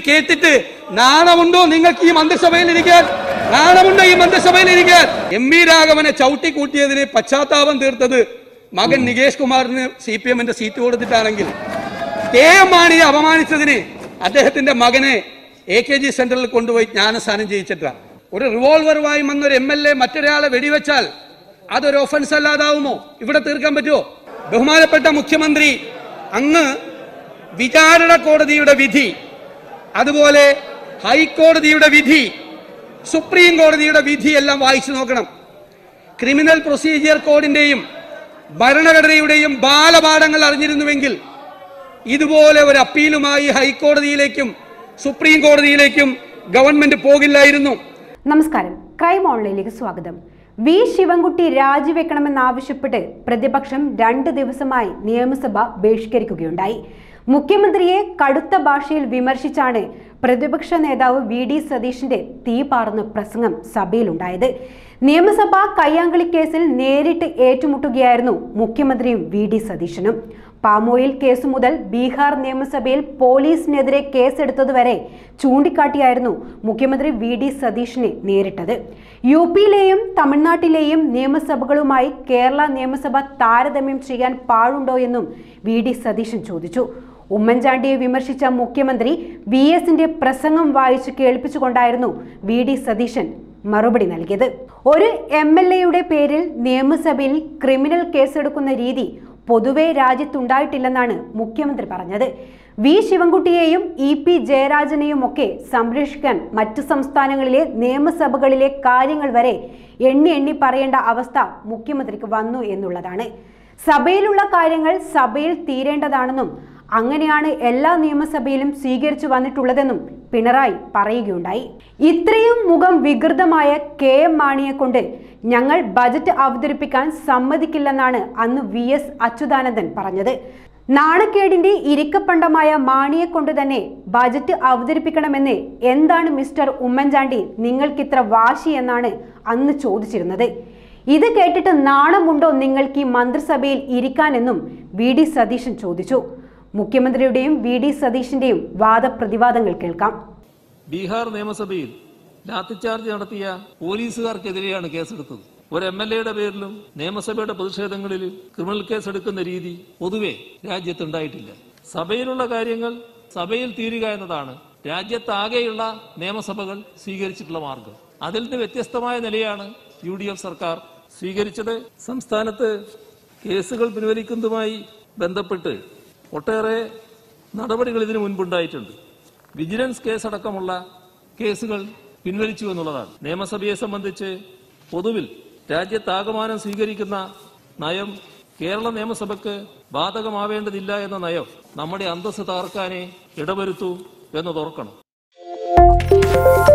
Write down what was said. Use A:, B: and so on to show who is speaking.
A: കേട്ടിട്ട് നാണമുണ്ടോ നിങ്ങൾക്ക് ഈ മന്ത്രിസഭയിൽ ഇരിക്കാൻ നാണമുണ്ടോ ഈ മന്ത്രിസഭയിൽ ഇരിക്കാൻ എം വി രാഘവനെ ചവിട്ടിക്കൂട്ടിയതിന് പശ്ചാത്താപം തീർത്തത് മകൻ നികേഷ് കുമാറിന് സി പി എമ്മിന്റെ സീറ്റ് കൊടുത്തിട്ടാണെങ്കിൽ കെ എം മാണിയെ അപമാനിച്ചതിന് അദ്ദേഹത്തിന്റെ മകനെ എ കെ ജി സെന്ററിൽ കൊണ്ടുപോയി ജ്ഞാനസ്നാനം ചെയ്യിച്ചിട്ടാണ് ഒരു റിവോൾവറുമായി വന്നൊരു എം എൽ എ മറ്റൊരാളെ വെടിവെച്ചാൽ അതൊരു ഒഫൻസ് അല്ലാതാവുമോ ഇവിടെ തീർക്കാൻ പറ്റുമോ ബഹുമാനപ്പെട്ട മുഖ്യമന്ത്രി അങ്ങ് വിചാരണ കോടതിയുടെ വിധി അതുപോലെ ഹൈക്കോടതിയുടെ വിധി സുപ്രീം കോടതിയുടെ വിധി എല്ലാം വായിച്ചു നോക്കണം ക്രിമിനൽ പ്രൊസീജിയർ കോഡിന്റെയും ഭരണഘടനയുടെയും ബാലപാഠങ്ങൾ അറിഞ്ഞിരുന്നുവെങ്കിൽ ഇതുപോലെ ഒരു അപ്പീലുമായി ഹൈക്കോടതിയിലേക്കും സുപ്രീം കോടതിയിലേക്കും ഗവൺമെന്റ് പോകില്ലായിരുന്നു
B: നമസ്കാരം ക്രൈം ഓൺലൈനിലേക്ക് സ്വാഗതം വി ശിവൻകുട്ടി രാജിവെക്കണമെന്നാവശ്യപ്പെട്ട് പ്രതിപക്ഷം രണ്ട് ദിവസമായി നിയമസഭ ബഹിഷ്കരിക്കുകയുണ്ടായി മുഖ്യമന്ത്രിയെ കടുത്ത ഭാഷയിൽ വിമർശിച്ചാണ് പ്രതിപക്ഷ നേതാവ് വി ഡി സതീഷിന്റെ തീ പാർന്ന പ്രസംഗം സഭയിലുണ്ടായത് നിയമസഭാ കയ്യാങ്കളി കേസിൽ നേരിട്ട് ഏറ്റുമുട്ടുകയായിരുന്നു മുഖ്യമന്ത്രിയും വി ഡി സതീശനും പാമോയിൽ കേസ് മുതൽ ബീഹാർ നിയമസഭയിൽ പോലീസിനെതിരെ കേസെടുത്തതുവരെ ചൂണ്ടിക്കാട്ടിയായിരുന്നു മുഖ്യമന്ത്രി വി ഡി സതീഷിനെ നേരിട്ടത് യു പിയിലെയും തമിഴ്നാട്ടിലെയും നിയമസഭകളുമായി കേരള നിയമസഭ താരതമ്യം ചെയ്യാൻ പാടുണ്ടോ എന്നും വി ഡി സതീശൻ ചോദിച്ചു ഉമ്മൻചാണ്ടിയെ വിമർശിച്ച മുഖ്യമന്ത്രി വി എസിന്റെ പ്രസംഗം വായിച്ചു കേൾപ്പിച്ചുകൊണ്ടായിരുന്നു വി ഡി സതീശൻ മറുപടി നൽകിയത് ഒരു എം എൽ എയുടെ പേരിൽ നിയമസഭയിൽ ക്രിമിനൽ കേസെടുക്കുന്ന രീതി പൊതുവെ രാജ്യത്തുണ്ടായിട്ടില്ലെന്നാണ് മുഖ്യമന്ത്രി പറഞ്ഞത് വി ശിവൻകുട്ടിയെയും ഇ പി ജയരാജനെയും ഒക്കെ സംരക്ഷിക്കാൻ മറ്റു സംസ്ഥാനങ്ങളിലെ നിയമസഭകളിലെ കാര്യങ്ങൾ വരെ എണ്ണി എണ്ണി പറയേണ്ട അവസ്ഥ മുഖ്യമന്ത്രിക്ക് വന്നു എന്നുള്ളതാണ് സഭയിലുള്ള കാര്യങ്ങൾ സഭയിൽ തീരേണ്ടതാണെന്നും അങ്ങനെയാണ് എല്ലാ നിയമസഭയിലും സ്വീകരിച്ചു വന്നിട്ടുള്ളതെന്നും പിണറായി പറയുകയുണ്ടായി ഇത്രയും മുഖം വികൃതമായ കെ എം മാണിയെ കൊണ്ട് ഞങ്ങൾ ബജറ്റ് അവതരിപ്പിക്കാൻ സമ്മതിക്കില്ലെന്നാണ് അന്ന് വി എസ് അച്യുതാനന്ദൻ പറഞ്ഞത് നാണക്കേടിന്റെ ഇരിക്കപ്പണ്ടമായ മാണിയെ കൊണ്ട് തന്നെ ബജറ്റ് അവതരിപ്പിക്കണമെന്ന് എന്താണ് മിസ്റ്റർ ഉമ്മൻചാണ്ടി നിങ്ങൾക്കിത്ര വാശി എന്നാണ് അന്ന് ചോദിച്ചിരുന്നത് ഇത് കേട്ടിട്ട് നാണമുണ്ടോ നിങ്ങൾക്ക് ഈ മന്ത്രിസഭയിൽ ഇരിക്കാനെന്നും വി ഡി സതീശൻ ചോദിച്ചു മുഖ്യമന്ത്രിയുടെയും വി ഡി സതീഷിന്റെയും വാദപ്രതിവാദങ്ങൾ കേൾക്കാം
C: ബീഹാർ നിയമസഭയിൽ ലാത്തിച്ചാർജ് നടത്തിയ പോലീസുകാർക്കെതിരെയാണ് കേസെടുത്തത് ഒരു എം എൽ എയുടെ പേരിലും നിയമസഭയുടെ പ്രതിഷേധങ്ങളിലും ക്രിമിനൽ കേസെടുക്കുന്ന രീതി പൊതുവെ രാജ്യത്തുണ്ടായിട്ടില്ല സഭയിലുള്ള കാര്യങ്ങൾ സഭയിൽ തീരുക എന്നതാണ് രാജ്യത്താകെയുള്ള നിയമസഭകൾ സ്വീകരിച്ചിട്ടുള്ള മാർഗം അതിൽ നിന്ന് വ്യത്യസ്തമായ നിലയാണ് യു ഡി എഫ് സർക്കാർ സ്വീകരിച്ചത് സംസ്ഥാനത്ത് കേസുകൾ പിൻവലിക്കുന്നതുമായി ബന്ധപ്പെട്ട് ഒട്ടേറെ നടപടികൾ ഇതിനു മുൻപുണ്ടായിട്ടുണ്ട് വിജിലൻസ് കേസടക്കമുള്ള കേസുകൾ പിൻവലിച്ചു എന്നുള്ളതാണ് നിയമസഭയെ സംബന്ധിച്ച് പൊതുവിൽ രാജ്യത്താകമാനം സ്വീകരിക്കുന്ന നയം കേരള നിയമസഭയ്ക്ക് ബാധകമാവേണ്ടതില്ല എന്ന നയം നമ്മുടെ അന്തസ്സ് തകർക്കാനേ ഇടവരുത്തൂ എന്ന് തോർക്കണം